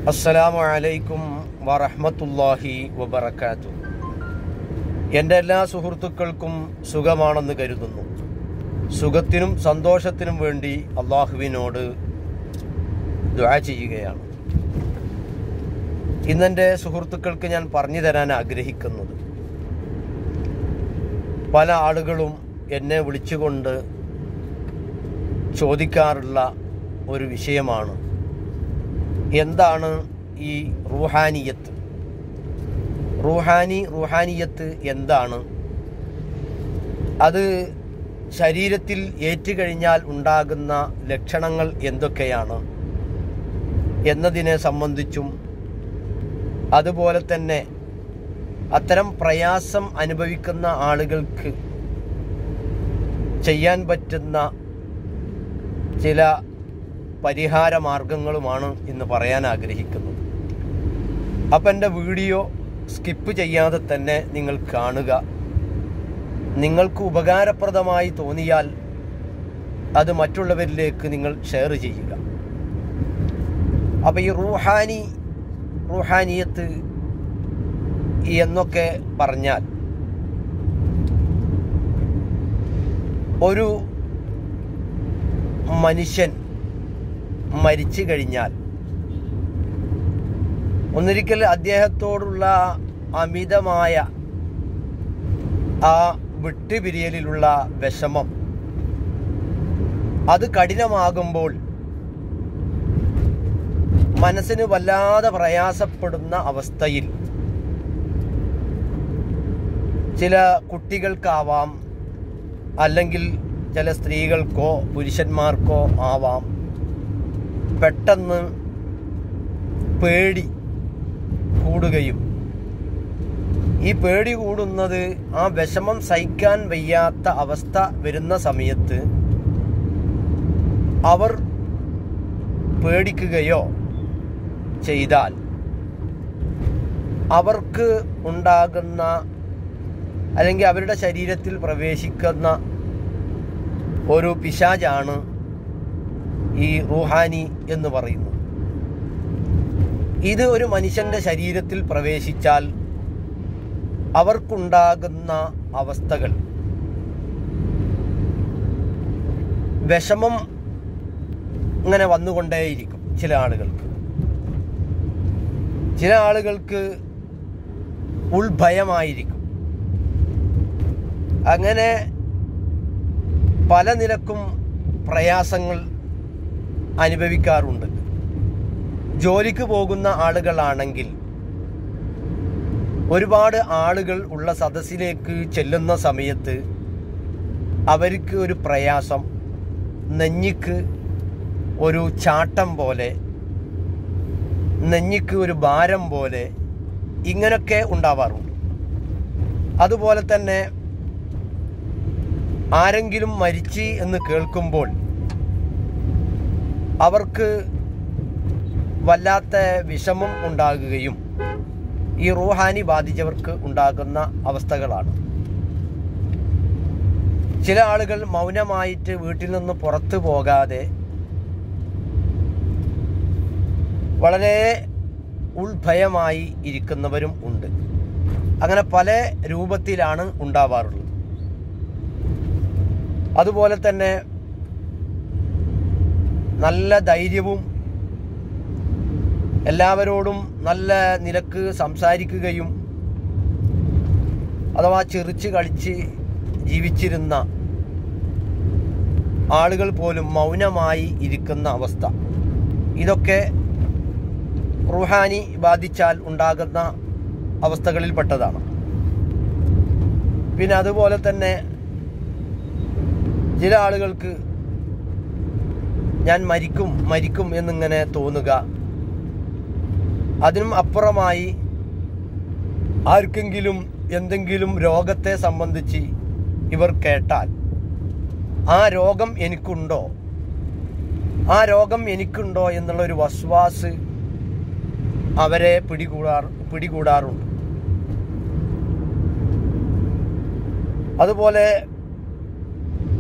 അസ്സലാമു അലൈക്കും വറഹ്മത്തുള്ളാഹി വബറകാത്തു എൻ്റെ എല്ലാ സുഹൃത്തുക്കൾക്കും സുഖമാണെന്ന് കരുതുന്നു സുഖത്തിനും സന്തോഷത്തിനും വേണ്ടി അള്ളാഹുവിനോട് ദുആ ചെയ്യുകയാണ് ഇന്നെൻ്റെ സുഹൃത്തുക്കൾക്ക് ഞാൻ പറഞ്ഞു തരാൻ ആഗ്രഹിക്കുന്നത് പല ആളുകളും എന്നെ വിളിച്ചുകൊണ്ട് ചോദിക്കാറുള്ള ഒരു വിഷയമാണ് എന്താണ് ഈ റൂഹാനിയത്ത് റൂഹാനി റൂഹാനിയത്ത് എന്താണ് അത് ശരീരത്തിൽ ഏറ്റുകഴിഞ്ഞാൽ ഉണ്ടാകുന്ന ലക്ഷണങ്ങൾ എന്തൊക്കെയാണ് എന്നതിനെ സംബന്ധിച്ചും അതുപോലെ തന്നെ അത്തരം പ്രയാസം അനുഭവിക്കുന്ന ആളുകൾക്ക് ചെയ്യാൻ പറ്റുന്ന ചില പരിഹാര മാർഗങ്ങളുമാണ് ഇന്ന് പറയാൻ ആഗ്രഹിക്കുന്നത് അപ്പം എൻ്റെ വീഡിയോ സ്കിപ്പ് ചെയ്യാതെ തന്നെ നിങ്ങൾ കാണുക നിങ്ങൾക്ക് ഉപകാരപ്രദമായി തോന്നിയാൽ അത് മറ്റുള്ളവരിലേക്ക് നിങ്ങൾ ഷെയർ ചെയ്യുക അപ്പോൾ ഈ റൂഹാനി റൂഹാനിയത്ത് എന്നൊക്കെ പറഞ്ഞാൽ ഒരു മനുഷ്യൻ മരിച്ചു കഴിഞ്ഞാൽ ഒന്നിരിക്കൽ അദ്ദേഹത്തോടുള്ള അമിതമായ ആ വിട്ടുപിരിയലിലുള്ള വിഷമം അത് കഠിനമാകുമ്പോൾ മനസ്സിന് വല്ലാതെ പ്രയാസപ്പെടുന്ന അവസ്ഥയിൽ ചില കുട്ടികൾക്കാവാം അല്ലെങ്കിൽ ചില സ്ത്രീകൾക്കോ പുരുഷന്മാർക്കോ ആവാം പെട്ടെന്ന് പേടി കൂടുകയും ഈ പേടി കൂടുന്നത് ആ വിഷമം സഹിക്കാൻ വയ്യാത്ത അവസ്ഥ വരുന്ന സമയത്ത് അവർ പേടിക്കുകയോ ചെയ്താൽ അവർക്ക് ഉണ്ടാകുന്ന അല്ലെങ്കിൽ അവരുടെ ശരീരത്തിൽ പ്രവേശിക്കുന്ന ഒരു പിശാചാണ് ഈ റൂഹാനി എന്ന് പറയുന്നത് ഇത് ഒരു മനുഷ്യന്റെ ശരീരത്തിൽ പ്രവേശിച്ചാൽ അവർക്കുണ്ടാകുന്ന അവസ്ഥകൾ വിഷമം ഇങ്ങനെ വന്നുകൊണ്ടേയിരിക്കും ചില ആളുകൾക്ക് ചില ആളുകൾക്ക് ഉൾഭയമായിരിക്കും അങ്ങനെ പല നിലക്കും പ്രയാസങ്ങൾ അനുഭവിക്കാറുണ്ട് ജോലിക്ക് പോകുന്ന ആളുകളാണെങ്കിൽ ഒരുപാട് ആളുകൾ ഉള്ള സദസ്സിലേക്ക് ചെല്ലുന്ന സമയത്ത് അവർക്ക് ഒരു പ്രയാസം നെഞ്ഞിക്ക് ഒരു ചാട്ടം പോലെ നെഞ്ഞിക്ക് ഒരു ഭാരം പോലെ ഇങ്ങനൊക്കെ ഉണ്ടാവാറുണ്ട് അതുപോലെ തന്നെ ആരെങ്കിലും മരിച്ച് എന്ന് കേൾക്കുമ്പോൾ അവർക്ക് വല്ലാത്ത വിഷമം ഉണ്ടാകുകയും ഈ റൂഹാനി ബാധിച്ചവർക്ക് ഉണ്ടാകുന്ന അവസ്ഥകളാണ് ചില ആളുകൾ മൗനമായിട്ട് വീട്ടിൽ നിന്ന് പുറത്തു പോകാതെ വളരെ ഉൾഭയമായി ഇരിക്കുന്നവരും ഉണ്ട് അങ്ങനെ പല രൂപത്തിലാണ് ഉണ്ടാവാറുള്ളത് അതുപോലെ തന്നെ നല്ല ധൈര്യവും എല്ലാവരോടും നല്ല നിലക്ക് സംസാരിക്കുകയും അഥവാ ചെറിച്ച് കളിച്ച് ജീവിച്ചിരുന്ന ആളുകൾ പോലും മൗനമായി ഇരിക്കുന്ന അവസ്ഥ ഇതൊക്കെ റുഹാനി ബാധിച്ചാൽ ഉണ്ടാകുന്ന അവസ്ഥകളിൽപ്പെട്ടതാണ് പിന്നെ അതുപോലെ തന്നെ ചില ആളുകൾക്ക് ഞാൻ മരിക്കും മരിക്കും എന്നിങ്ങനെ തോന്നുക അതിനും അപ്പുറമായി ആർക്കെങ്കിലും എന്തെങ്കിലും രോഗത്തെ സംബന്ധിച്ച് ഇവർ കേട്ടാൽ ആ രോഗം എനിക്കുണ്ടോ ആ രോഗം എനിക്കുണ്ടോ എന്നുള്ള ഒരു വസ്വാസ് അവരെ പിടികൂടാർ പിടികൂടാറുണ്ട് അതുപോലെ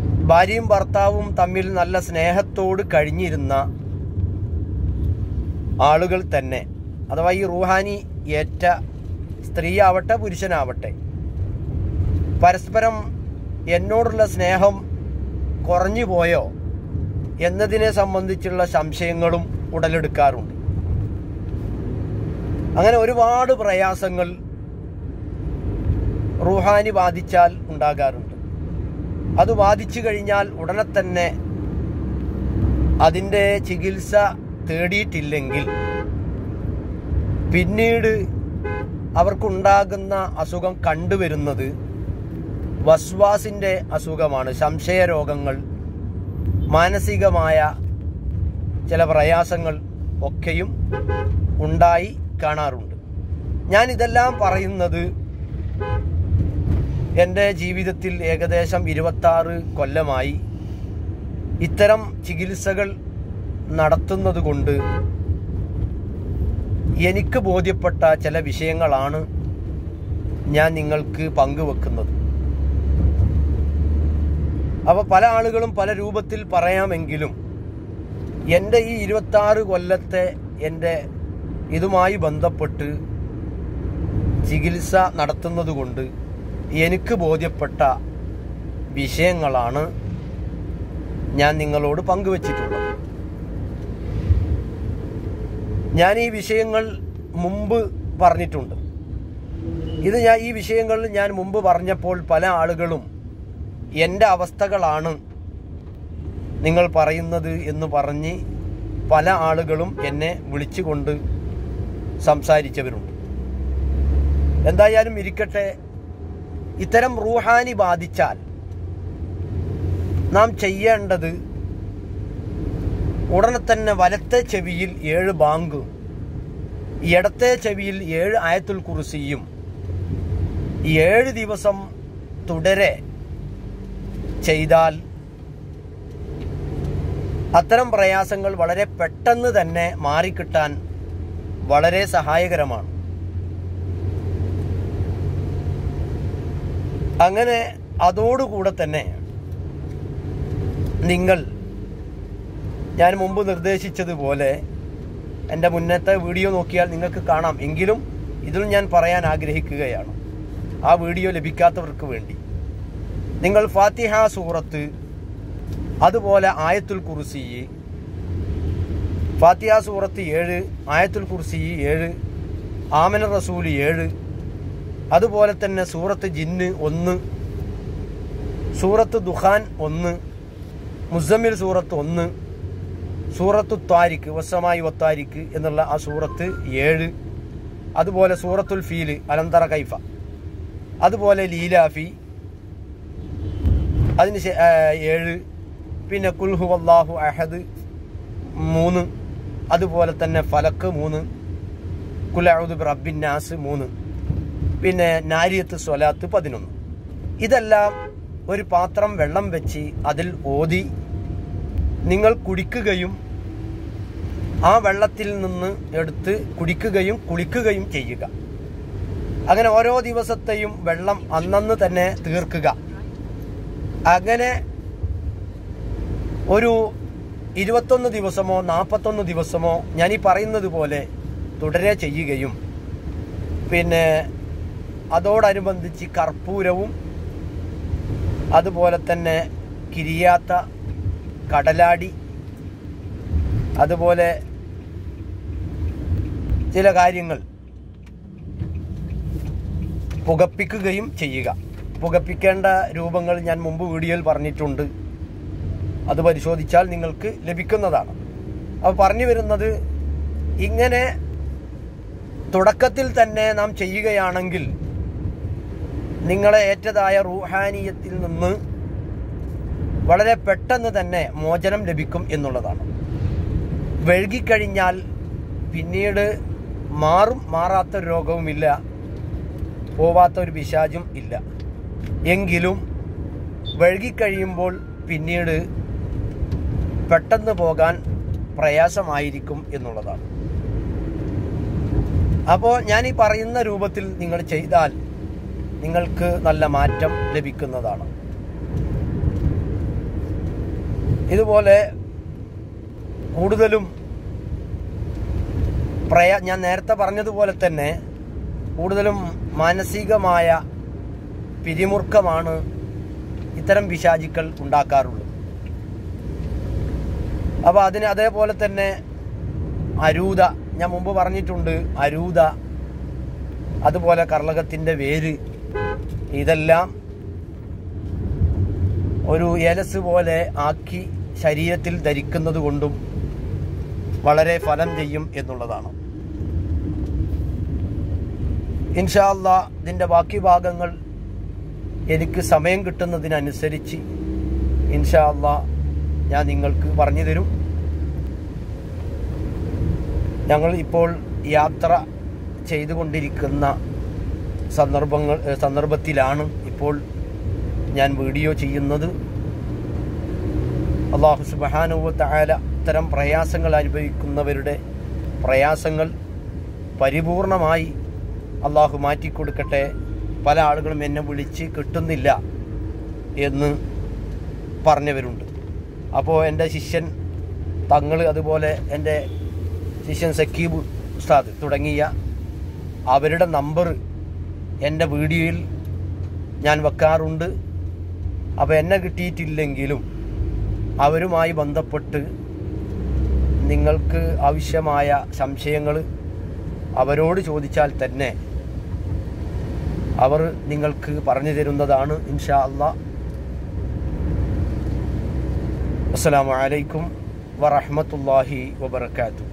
ഭാര്യയും ഭർത്താവും തമ്മിൽ നല്ല സ്നേഹത്തോട് കഴിഞ്ഞിരുന്ന ആളുകൾ തന്നെ അഥവാ ഈ റൂഹാനി ഏറ്റ സ്ത്രീ ആവട്ടെ പുരുഷനാവട്ടെ പരസ്പരം എന്നോടുള്ള സ്നേഹം കുറഞ്ഞു പോയോ എന്നതിനെ സംബന്ധിച്ചുള്ള സംശയങ്ങളും ഉടലെടുക്കാറുണ്ട് അങ്ങനെ ഒരുപാട് പ്രയാസങ്ങൾ റുഹാനി ബാധിച്ചാൽ ഉണ്ടാകാറുണ്ട് അത് ബാധിച്ചു കഴിഞ്ഞാൽ ഉടനെ തന്നെ അതിൻ്റെ ചികിത്സ തേടിയിട്ടില്ലെങ്കിൽ പിന്നീട് അവർക്കുണ്ടാകുന്ന അസുഖം കണ്ടുവരുന്നത് വസ്വാസിൻ്റെ അസുഖമാണ് സംശയരോഗങ്ങൾ മാനസികമായ ചില പ്രയാസങ്ങൾ ഒക്കെയും ഉണ്ടായി കാണാറുണ്ട് ഞാൻ ഇതെല്ലാം പറയുന്നത് എൻ്റെ ജീവിതത്തിൽ ഏകദേശം ഇരുപത്താറ് കൊല്ലമായി ഇത്തരം ചികിത്സകൾ നടത്തുന്നത് കൊണ്ട് എനിക്ക് ബോധ്യപ്പെട്ട ചില വിഷയങ്ങളാണ് ഞാൻ നിങ്ങൾക്ക് പങ്കുവെക്കുന്നത് അപ്പോൾ പല ആളുകളും പല രൂപത്തിൽ പറയാമെങ്കിലും എൻ്റെ ഈ ഇരുപത്താറ് കൊല്ലത്തെ എൻ്റെ ഇതുമായി ബന്ധപ്പെട്ട് ചികിത്സ നടത്തുന്നത് കൊണ്ട് എനിക്ക് ബോധ്യപ്പെട്ട വിഷയങ്ങളാണ് ഞാൻ നിങ്ങളോട് പങ്കുവച്ചിട്ടുള്ളത് ഞാൻ ഈ വിഷയങ്ങൾ മുമ്പ് പറഞ്ഞിട്ടുണ്ട് ഇത് ഞാൻ ഈ വിഷയങ്ങൾ ഞാൻ മുമ്പ് പറഞ്ഞപ്പോൾ പല ആളുകളും എൻ്റെ അവസ്ഥകളാണ് നിങ്ങൾ പറയുന്നത് എന്ന് പറഞ്ഞ് പല ആളുകളും എന്നെ വിളിച്ചുകൊണ്ട് സംസാരിച്ചവരുണ്ട് എന്തായാലും ഇരിക്കട്ടെ ഇത്തരം റൂഹാനി ബാധിച്ചാൽ നാം ചെയ്യേണ്ടത് ഉടനെ തന്നെ വലത്തെ ചെവിയിൽ ഏഴ് ബാങ്കും ഇടത്തെ ചെവിയിൽ ഏഴ് ആയത്തുൽ കുറിസിയും ഏഴ് ദിവസം തുടരെ ചെയ്താൽ അത്തരം പ്രയാസങ്ങൾ വളരെ പെട്ടെന്ന് തന്നെ മാറിക്കിട്ടാൻ വളരെ സഹായകരമാണ് അങ്ങനെ അതോടുകൂടെ തന്നെ നിങ്ങൾ ഞാൻ മുമ്പ് നിർദ്ദേശിച്ചതുപോലെ എൻ്റെ മുന്നത്തെ വീഡിയോ നോക്കിയാൽ നിങ്ങൾക്ക് കാണാം എങ്കിലും ഇതിൽ ഞാൻ പറയാൻ ആഗ്രഹിക്കുകയാണ് ആ വീഡിയോ ലഭിക്കാത്തവർക്ക് വേണ്ടി നിങ്ങൾ ഫാത്തിഹ സൂറത്ത് അതുപോലെ ആയത്തുൽ കുർസി ഫാത്തിഹ സൂറത്ത് ഏഴ് ആയത്തുൽ കുർസി ഏഴ് ആമന റസൂൽ ഏഴ് അതുപോലെ തന്നെ സൂറത്ത് ജിന്ന് ഒന്ന് സൂറത്ത് ദുഖാൻ ഒന്ന് മുസമ്മിൽ സൂറത്ത് ഒന്ന് സൂറത്തു ത്വാരിക്ക് വസമായി വത്താരിക്ക് എന്നുള്ള ആ സൂറത്ത് ഏഴ് അതുപോലെ സൂറത്തുൽ ഫീല് അലന്തറ കൈഫ അതുപോലെ ലീലാഫി അതിന് ശേ- ആ, ഏഴ് പിന്നെ കുൽഹു അള്ളാഹു അഹദ് മൂന്ന് അതുപോലെ തന്നെ ഫലക്ക് മൂന്ന് കുലൗദ് റബ്ബിൻ നാസ് മൂന്ന് പിന്നെ നാരിയത്ത് സ്വലാത്ത് പതിനൊന്ന് ഇതെല്ലാം ഒരു പാത്രം വെള്ളം വെച്ച് അതിൽ ഓതി നിങ്ങൾ കുടിക്കുകയും ആ വെള്ളത്തിൽ നിന്ന് എടുത്ത് കുടിക്കുകയും കുളിക്കുകയും ചെയ്യുക അങ്ങനെ ഓരോ ദിവസത്തെയും വെള്ളം അന്നന്ന് തന്നെ തീർക്കുക അങ്ങനെ ഒരു ഇരുപത്തൊന്ന് ദിവസമോ നാൽപ്പത്തൊന്ന് ദിവസമോ ഞാൻ ഈ പറയുന്നത് പോലെ തുടരെ ചെയ്യുകയും പിന്നെ അതോടനുബന്ധിച്ച് കർപ്പൂരവും അതുപോലെ തന്നെ കിരിയാത്ത കടലാടി അതുപോലെ ചില കാര്യങ്ങൾ പുകപ്പിക്കുകയും ചെയ്യുക പുകപ്പിക്കേണ്ട രൂപങ്ങൾ ഞാൻ മുമ്പ് വീഡിയോയിൽ പറഞ്ഞിട്ടുണ്ട് അത് പരിശോധിച്ചാൽ നിങ്ങൾക്ക് ലഭിക്കുന്നതാണ് അപ്പോൾ പറഞ്ഞു വരുന്നത് ഇങ്ങനെ തുടക്കത്തിൽ തന്നെ നാം ചെയ്യുകയാണെങ്കിൽ നിങ്ങളെ ഏറ്റതായ റൂഹാനീയത്തിൽ നിന്ന് വളരെ പെട്ടെന്ന് തന്നെ മോചനം ലഭിക്കും എന്നുള്ളതാണ് വഴുകിക്കഴിഞ്ഞാൽ പിന്നീട് മാറും മാറാത്ത ഒരു രോഗവുമില്ല പോവാത്ത ഒരു പിശാചും ഇല്ല എങ്കിലും വഴുകിക്കഴിയുമ്പോൾ പിന്നീട് പെട്ടെന്ന് പോകാൻ പ്രയാസമായിരിക്കും എന്നുള്ളതാണ് അപ്പോൾ ഞാൻ ഈ പറയുന്ന രൂപത്തിൽ നിങ്ങൾ ചെയ്താൽ നിങ്ങൾക്ക് നല്ല മാറ്റം ലഭിക്കുന്നതാണ് ഇതുപോലെ കൂടുതലും പ്രയ ഞാൻ നേരത്തെ പറഞ്ഞതുപോലെ തന്നെ കൂടുതലും മാനസികമായ പിരിമുറുക്കമാണ് ഇത്തരം പിശാചിക്കൾ ഉണ്ടാക്കാറുള്ളത് അപ്പോൾ അതിന് അതേപോലെ തന്നെ അരൂത ഞാൻ മുമ്പ് പറഞ്ഞിട്ടുണ്ട് അരൂത അതുപോലെ കർളകത്തിൻ്റെ വേര് ഇതെല്ലാം ഒരു ഏലസ് പോലെ ആക്കി ശരീരത്തിൽ ധരിക്കുന്നത് കൊണ്ടും വളരെ ഫലം ചെയ്യും എന്നുള്ളതാണ് ഇൻഷാല്ല ഇതിൻ്റെ ബാക്കി ഭാഗങ്ങൾ എനിക്ക് സമയം കിട്ടുന്നതിനനുസരിച്ച് ഇൻഷാല്ല ഞാൻ നിങ്ങൾക്ക് പറഞ്ഞു തരും ഞങ്ങൾ ഇപ്പോൾ യാത്ര ചെയ്തുകൊണ്ടിരിക്കുന്ന സന്ദർഭങ്ങൾ ഏ, സന്ദർഭത്തിലാണ് ഇപ്പോൾ ഞാൻ വീഡിയോ ചെയ്യുന്നത് അള്ളാഹു സുബാനുവ തായാല ഇത്തരം പ്രയാസങ്ങൾ അനുഭവിക്കുന്നവരുടെ പ്രയാസങ്ങൾ പരിപൂർണമായി അള്ളാഹു മാറ്റിക്കൊടുക്കട്ടെ പല ആളുകളും എന്നെ വിളിച്ച് കിട്ടുന്നില്ല എന്ന് പറഞ്ഞവരുണ്ട് അപ്പോൾ എൻ്റെ ശിഷ്യൻ തങ്ങൾ അതുപോലെ എൻ്റെ ശിഷ്യൻ സക്കീബ് ഉസ്താദ് തുടങ്ങിയ അവരുടെ നമ്പർ എൻ്റെ വീഡിയോയിൽ ഞാൻ വെക്കാറുണ്ട് അപ്പോൾ എന്നെ കിട്ടിയിട്ടില്ലെങ്കിലും അവരുമായി ബന്ധപ്പെട്ട് നിങ്ങൾക്ക് ആവശ്യമായ സംശയങ്ങൾ അവരോട് ചോദിച്ചാൽ തന്നെ അവർ നിങ്ങൾക്ക് പറഞ്ഞു തരുന്നതാണ് ഇൻഷാ അല്ലാ അസ്സലാമു അലൈക്കും വറഹ്മത്തുള്ളാഹി വബർക്കാത്തു